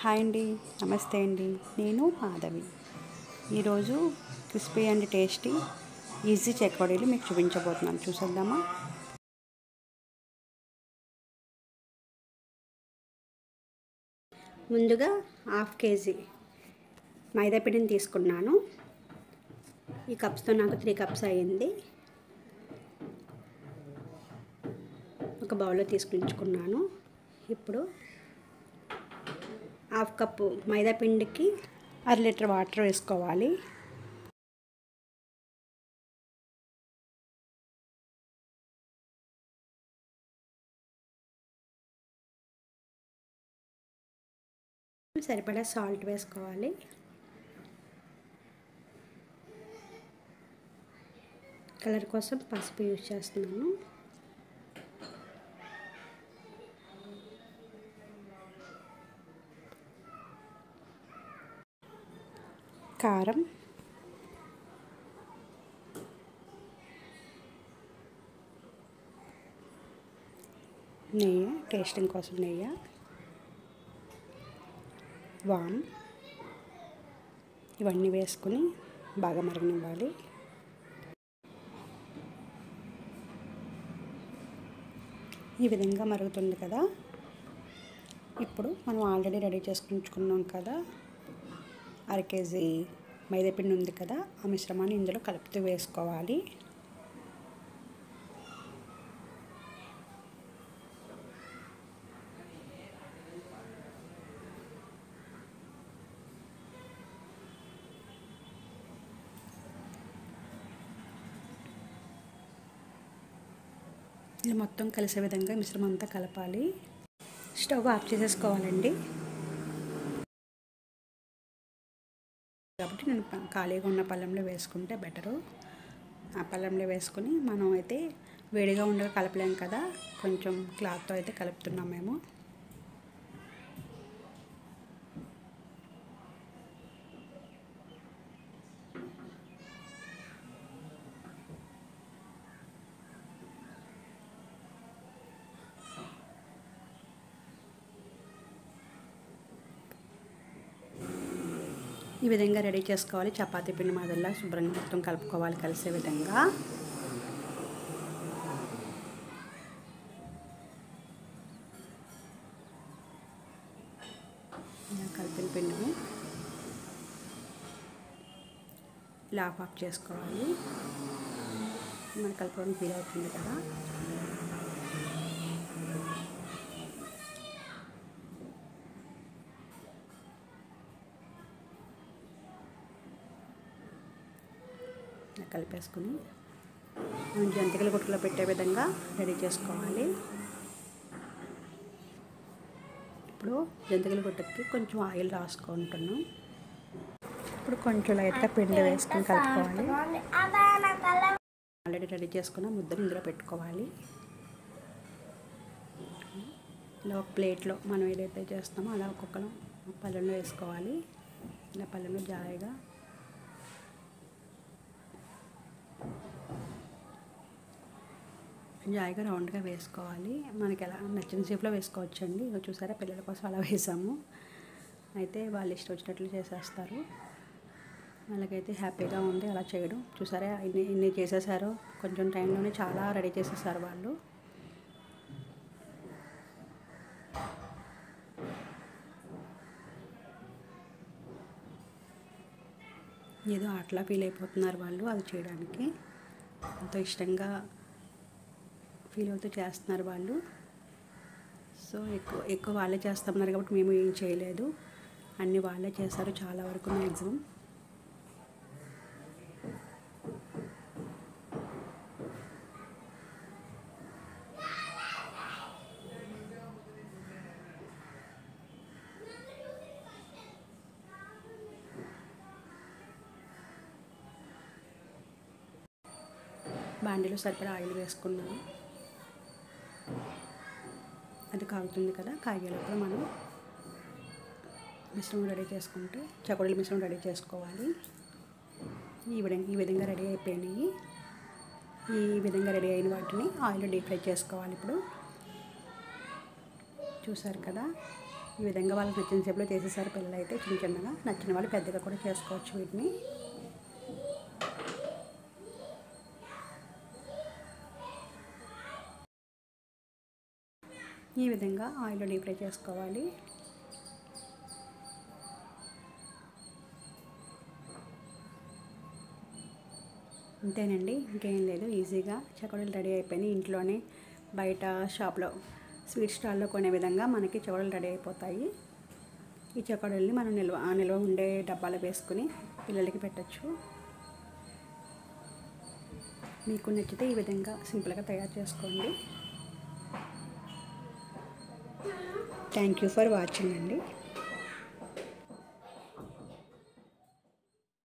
hi అండి నమస్తే అండి నేను మాధవి ఈరోజు క్రిస్పీ అండ్ టేస్టీ ఈజీ చెక్కడీలు మీకు చూపించబోతున్నాను చూసేద్దామా ముందుగా హాఫ్ కేజీ మైదా పిండిని తీసుకున్నాను ఈ కప్స్తో నాకు త్రీ కప్స్ అయ్యింది ఒక బౌల్లో తీసుకుంచుకున్నాను ఇప్పుడు హాఫ్ కప్పు మైదా పిండికి అర లీటర్ వాటర్ వేసుకోవాలి సరిపడా సాల్ట్ వేసుకోవాలి కలర్ కోసం పసుపు యూజ్ చేస్తున్నాను కారం నెయ్యి టేస్టింగ్ కోసం నెయ్యి వామ్ ఇవన్నీ వేసుకుని బాగా మరగనివ్వాలి ఈ విధంగా మరుగుతుంది కదా ఇప్పుడు మనం ఆల్రెడీ రెడీ చేసుకుంటున్నాం కదా అర కేజీ మైదాపిండి ఉంది కదా ఆ మిశ్రమాన్ని ఇందులో కలుపుతూ వేసుకోవాలి ఇది మొత్తం కలిసే విధంగా మిశ్రమం అంతా కలపాలి స్టవ్ ఆఫ్ చేసేసుకోవాలండి కాబట్టి నేను ఖాళీగా ఉన్న పళ్ళెంలో వేసుకుంటే బెటరు ఆ పళ్ళెంలో వేసుకుని మనం అయితే వేడిగా ఉండగా కలపలేం కదా కొంచెం క్లాత్తో అయితే కలుపుతున్నాం మేము ఈ విధంగా రెడీ చేసుకోవాలి చపాతీ పిండి మాదిరిలా శుభ్రంగా మొత్తం కలుపుకోవాలి కలిసే విధంగా ఇలా కలిపిన పిండిని ఇలా ఆఫ్ ఆఫ్ చేసుకోవాలి మన కలుపుకోవడం ఫీల్ అవుతుంది కదా కలిపేసుకుని మనం జంతికల గుట్టలో పెట్టే విధంగా రెడీ చేసుకోవాలి ఇప్పుడు జంతికల గుట్టకి కొంచెం ఆయిల్ రాసుకుంటున్నాం ఇప్పుడు కొంచెం లైట్గా పిండి వేసుకొని కలుపుకోవాలి ఆల్రెడీ రెడీ చేసుకున్న ముద్దను ఇందులో పెట్టుకోవాలి ఇలా ఒక ప్లేట్లో మనం ఏదైతే చేస్తామో అలా ఒక్కొక్కరు పళ్ళెంలో వేసుకోవాలి ఇలా పళ్ళెంలో జాయిగా జాయిగా రౌండ్గా వేసుకోవాలి మనకి ఎలా నచ్చిన షేప్లో వేసుకోవచ్చండి ఇక చూసారా పిల్లల కోసం అలా వేసాము అయితే వాళ్ళు ఇష్టం వచ్చినట్లు చేసేస్తారు వాళ్ళకైతే హ్యాపీగా ఉంది అలా చేయడం చూసారా ఇన్ని ఇన్ని చేసేసారు కొంచెం టైంలోనే చాలా రెడీ చేసేసారు వాళ్ళు ఏదో అట్లా ఫీల్ అయిపోతున్నారు వాళ్ళు అది చేయడానికి ఎంతో ఇష్టంగా ఫీల్ అవుతూ చేస్తున్నారు వాళ్ళు సో ఎక్కువ ఎక్కువ వాళ్ళే చేస్తున్నారు కాబట్టి మేము ఏం చేయలేదు అన్నీ వాళ్ళే చేస్తారు చాలా వరకు మ్యాక్సిమం బాండీలో సరిపడా ఆయిల్ వేసుకున్నాను అది కాగుతుంది కదా కాగేటప్పుడు మనం మిశ్రమం రెడీ చేసుకుంటే చకోడీల మిశ్రమం రెడీ చేసుకోవాలి ఈ విధంగా ఈ విధంగా రెడీ అయిపోయినాయి ఈ విధంగా రెడీ అయిన వాటిని ఆయిల్ డీప్ ఫ్రై చేసుకోవాలి ఇప్పుడు చూసారు కదా ఈ విధంగా వాళ్ళకి నచ్చిన షేప్లో చేసేసారు పిల్లలు అయితే చిన్న చిన్నగా నచ్చిన వాళ్ళు పెద్దగా కూడా చేసుకోవచ్చు వీటిని ఈ విధంగా ఆయిల్లో డీప్ ఫ్రై చేసుకోవాలి అంతేనండి ఇంకేం లేదు ఈజీగా చకోడీలు రెడీ అయిపోయినాయి ఇంట్లోనే బయట షాప్లో స్వీట్ స్టాల్లో కొనే విధంగా మనకి చకోడీలు రెడీ అయిపోతాయి ఈ చకోడీల్ని మనం నిల్వ నిల్వ ఉండే డబ్బాలో వేసుకుని పిల్లలకి పెట్టచ్చు మీకు నచ్చితే ఈ విధంగా సింపుల్గా తయారు చేసుకోండి థ్యాంక్ యూ ఫర్ వాచింగ్ అండి